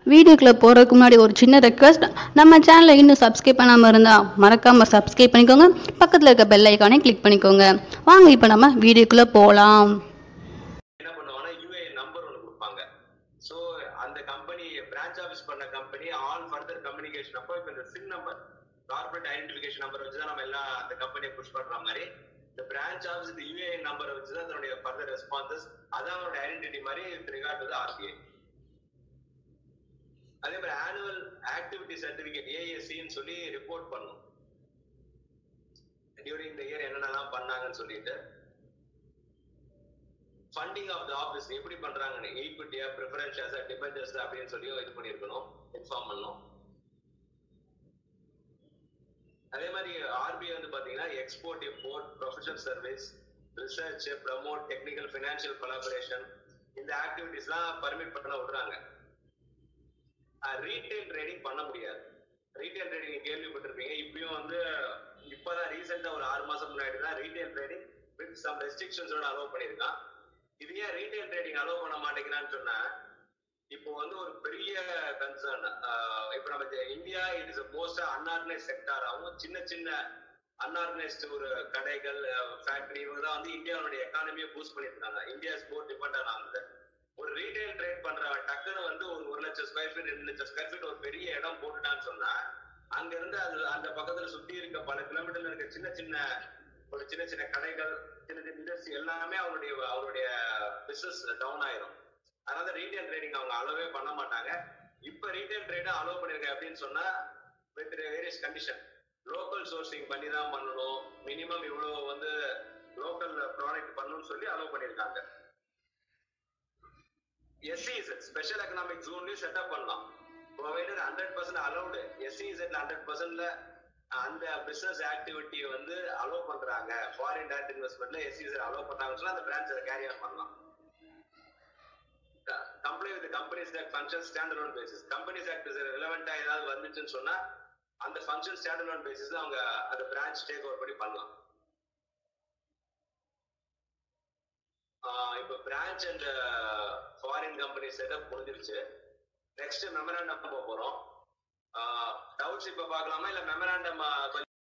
வீடியோக்குள்ளே போகிறதுக்கு முன்னாடி ஒரு சின்ன ரெக்வஸ்ட் நம்ம சேனலை இன்னும் சப்ஸ்கிரைப் பண்ணாமல் இருந்தால் மறக்காமல் சப்ஸ்கிரைப் பண்ணிக்கோங்க பக்கத்தில் இருக்க பெல் ஐக்கானே கிளிக் பண்ணிக்கோங்க வாங்க இப்போ நம்ம வீடியோக்குள்ளே போகலாம் என்ன பண்ணுவாங்கன்னா யூஏ நம்பர் ஒன்று கொடுப்பாங்க ஸோ அந்த கம்பெனி பிரான்ச் ஆஃபீஸ் பண்ண கம்பெனி ஆல் ஃபர்தர் கம்யூனிகேஷன் அப்போ இப்போ இந்த SIM number corporate identification number வச்சு தான் நம்ம எல்லாம் அந்த கம்பெனியை புஷ் பண்ற மாதிரி இந்த பிரான்ச் ஆஃபீஸ் இந்த யூஏ நம்பரை வச்சு தான் அதனுடைய ஃபர்தர் ரெஸ்பான்சஸ் அதான் அவனோட ஐடென்டிட்டி மாதிரி வித் ரிகார்ட் டு ஆர்பிஐ அதே மாதிரி ஆனுவல் ஆக்டிவிட்டி சர்டிபிகேட் ஏஎஸ்சின்னு சொல்லி ரிப்போர்ட் பண்ணும் டியூரிங் இந்த இயர் என்னென்னலாம் பண்ணாங்கன்னு சொல்லிட்டு ஃபண்டிங் ஆஃப் த ஆஃபீஸ் எப்படி பண்றாங்கன்னு ஈக்விட்டியா ப்ரிஃபரன்ஷியஸா டிபெண்டர்ஸ் அப்படின்னு சொல்லி இது பண்ணியிருக்கணும் இன்ஃபார்ம் பண்ணணும் அதே மாதிரி ஆர்பிஐ வந்து பாத்தீங்கன்னா export import professional service research promote technical financial collaboration இந்த ஆக்டிவிட்டிஸ்லாம் பர்மிட் பண்ண விடுறாங்க ரீட்டைல் ட்ரேடிங் பண்ண முடியாது ரீட்டைல் ட்ரேடிங் கேள்விப்பட்டிருப்பீங்க இப்பயும் வந்து இப்பதான் ரீசெண்டா ஒரு ஆறு மாசம் முன்னாடி தான் ரீட்டைல் ட்ரேடிங் வித் சம் ரெஸ்ட்ரிக்ஷன்ஸோட அலோவ் பண்ணியிருக்கான் இது ஏன் ரீட்டைல் ட்ரேடிங் அலோவ் பண்ண மாட்டேங்கிறான்னு சொன்னா இப்போ வந்து ஒரு பெரிய கன்சர்ன் இப்போ நம்ம இந்த India it is most unorganised செக்டாராகவும் சின்ன சின்ன அன்ஆர்கனைஸ்டு ஒரு கடைகள் ஃபேக்டரி இவங்க தான் வந்து இந்தியாவுடைய எக்கானமியை பூஸ்ட் பண்ணியிருக்காங்க இந்தியா இஸ் மோர் டிபெண்ட் ஆனது ஒரு ரீட்டைல் ட்ரேட் பண்ற டக்குன்னு வந்து ஒரு ஒரு லட்சம் ஸ்கொயர் ஃபீட் ரெண்டு லட்சம் ஸ்கொயர் ஃபீட் ஒரு பெரிய இடம் போட்டுட்டான்னு சொன்னா அங்க இருந்து அது அந்த பக்கத்துல சுத்தி இருக்க பல கிலோமீட்டர்ல இருக்க சின்ன சின்ன ஒரு சின்ன சின்ன கடைகள் சின்ன சின்ன இண்டஸ்ட்ரி எல்லாமே அவருடைய அவருடைய பிசினஸ் டவுன் ஆயிரும் அதனால ரீட்டைல் ட்ரேடிங் அவங்க அலோவே பண்ண மாட்டாங்க இப்ப ரீட்டைல் ட்ரேட அலோவ் பண்ணிருக்க அப்படின்னு சொன்னா with various condition local sourcing பண்ணி தான் பண்ணணும் மினிமம் இவ்வளவு வந்து லோக்கல் ப்ராடக்ட் பண்ணணும்னு சொல்லி அலோவ் பண்ணிருக்காங்க எஸ்சிஇசட் ஸ்பெஷல் எக்கனாமிக் ஜோன்லயும் செட்டப் பண்ணலாம் ப்ரொவைடர் ஹண்ட்ரட் பர்சன்ட் அலௌடு எஸ்சிஇசட்ல ஹண்ட்ரட் பர்சன்ட்ல அந்த பிசினஸ் ஆக்டிவிட்டி வந்து அலோவ் பண்றாங்க ஃபாரின் டைரக்ட் இன்வெஸ்ட்மெண்ட்ல எஸ்சிஇசட் அலோவ் பண்ணாங்கன்னு சொன்னா அந்த பிரான்ச் அதை கேரி ஆன் பண்ணலாம் company with companies act function standard loan basis companies act ரிலவெண்டா ஏதாவது வந்துச்சுன்னு சொன்னா அந்த ஃபங்க்ஷன் ஸ்டாண்டர்ட் லோன் பேசிஸ் அவங்க அந்த பிரான்ச் டேக் ஓவர் பண்ணி பண்ணலாம் இப்போ branch and foreign company setup முடிஞ்சிருச்சு நெக்ஸ்ட் மெமராண்டம் போக போறோம் டவுட்ஸ் இப்ப பார்க்கலாமா இல்ல மெமராண்டம்